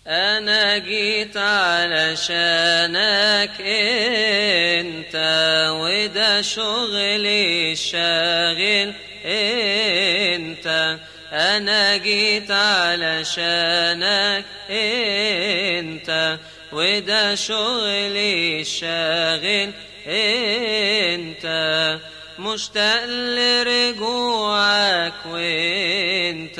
أنا جيت علشانك أنت وده شغلي الشاغل أنت أنا جيت علشانك أنت وده شغلي الشاغل أنت مشتاق لرجوعك وأنت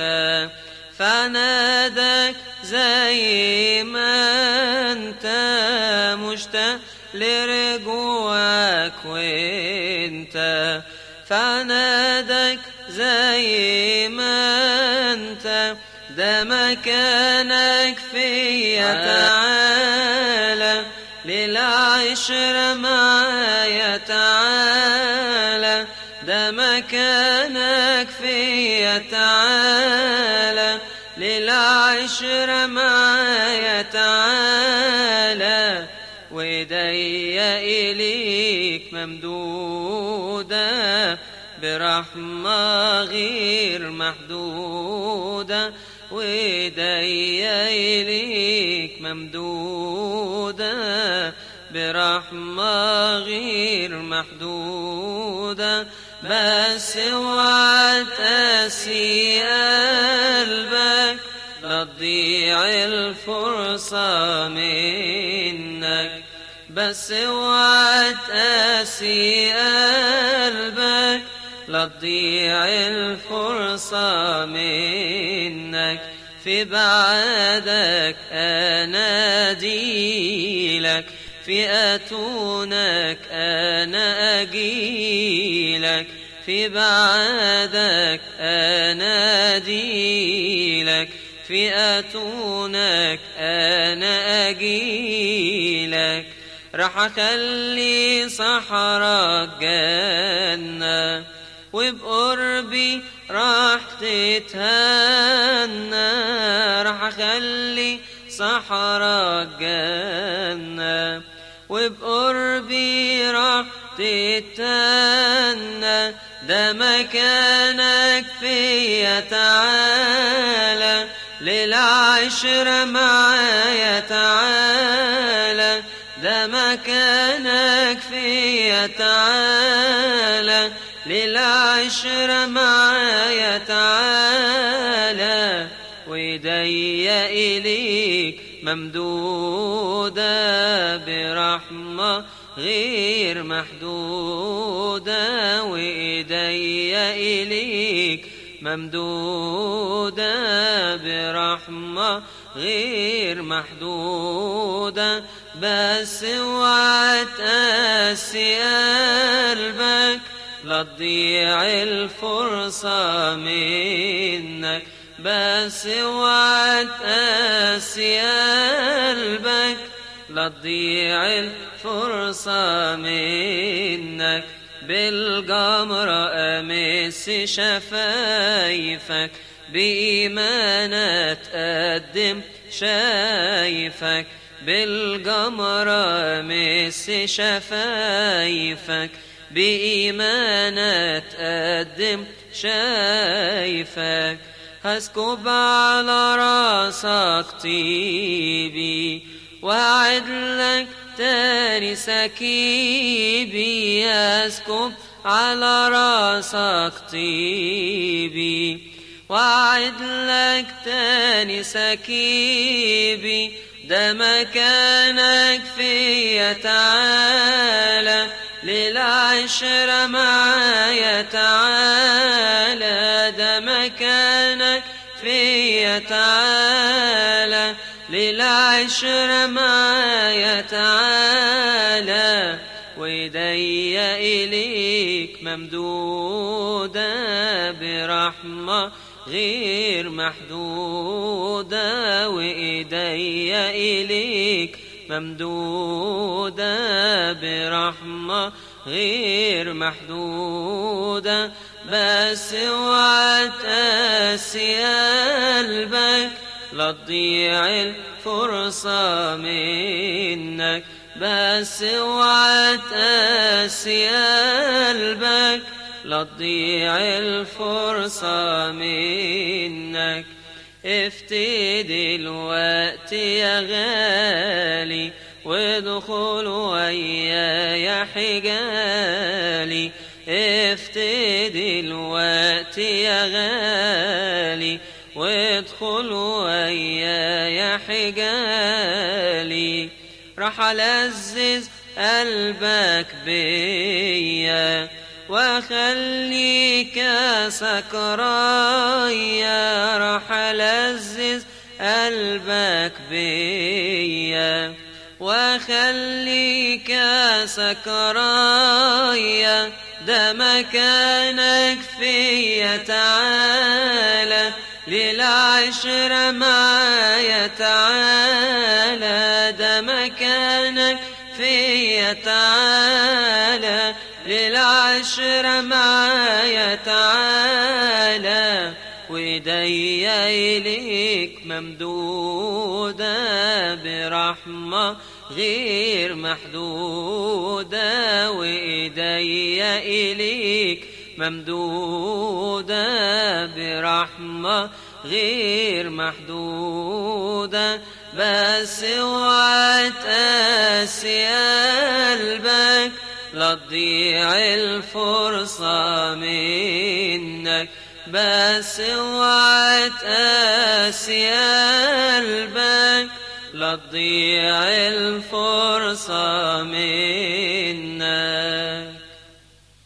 فنادك زي ما انت مشتاق لرجوعك وانت فنادك زي ما انت ده مكانك فيا تعالى للعشرة معايا تعالى ده مكانك فيا تعالى للعشرة معايا تعالى وإيديا إليك ممدودة برحمة غير محدودة وإيديا إليك ممدودة برحمة غير محدودة بس اوعى تقسي قلبك لا تضيع الفرصة منك بس اوعى تقسي قلبك لا تضيع الفرصة منك في بعدك أناديلك في أتونك أنا أجيلك في بعدك أناديلك في أتونك أنا أجيلك راح أخلي صحراء جنة وبقربي راح تتهنى راح أخلي صحراء جنة وبقربي راح تتهنى ده مكانك فيا تعالى للعشرة معايا تعالى ده مكانك فيا تعالى للعشرة معايا تعالى وإيديا إليك ممدودة برحمة غير محدودة وإيديا إليك ممدودة برحمة غير محدودة بس اوعى تقسي قلبك لا تضيع الفرصة منك بس اوعى تقسي قلبك لا تضيع الفرصة منك بالجمرة أمس شفايفك بإيمانة تقدم شايفك بالجمرة أمس شفايفك بإيمانة تقدم شايفك هسكب على راسك طيبي وأعد لك تاني سكيبي أسكب على راسك طيبي وأعد لك تاني سكيبي ده مكانك فيا تعالى للعشرة معايا تعالى ده مكانك فيا تعالى للعشرة معايا تعالى وإيديا إليك ممدودة برحمة غير محدودة وإيديا إليك ممدودة برحمة غير محدودة بس اوعى تقسي قلبك لا تضيع الفرصة منك بس اوعى تقسي قلبك لا تضيع الفرصة منك افتدي الوقت يا غالي وادخل وياي حجالي افتدي الوقت يا غالي وادخل وياي حجالي راح ألذذ قلبك بيا وخليك سكرايا راح ألذذ قلبك بيا وخليك سكرايا ده مكانك فيا تعالى للعشرة معايا تعالى ده مكانك فيا تعالى للعشرة معايا تعالى وإيديا إليك ممدودة برحمة غير محدودة وإيديا إليك ممدودة برحمة غير محدودة بس اوعى تقاسي قلبك لا تضيع الفرصة منك بس اوعى تقاسي قلبك لا تضيع الفرصة منك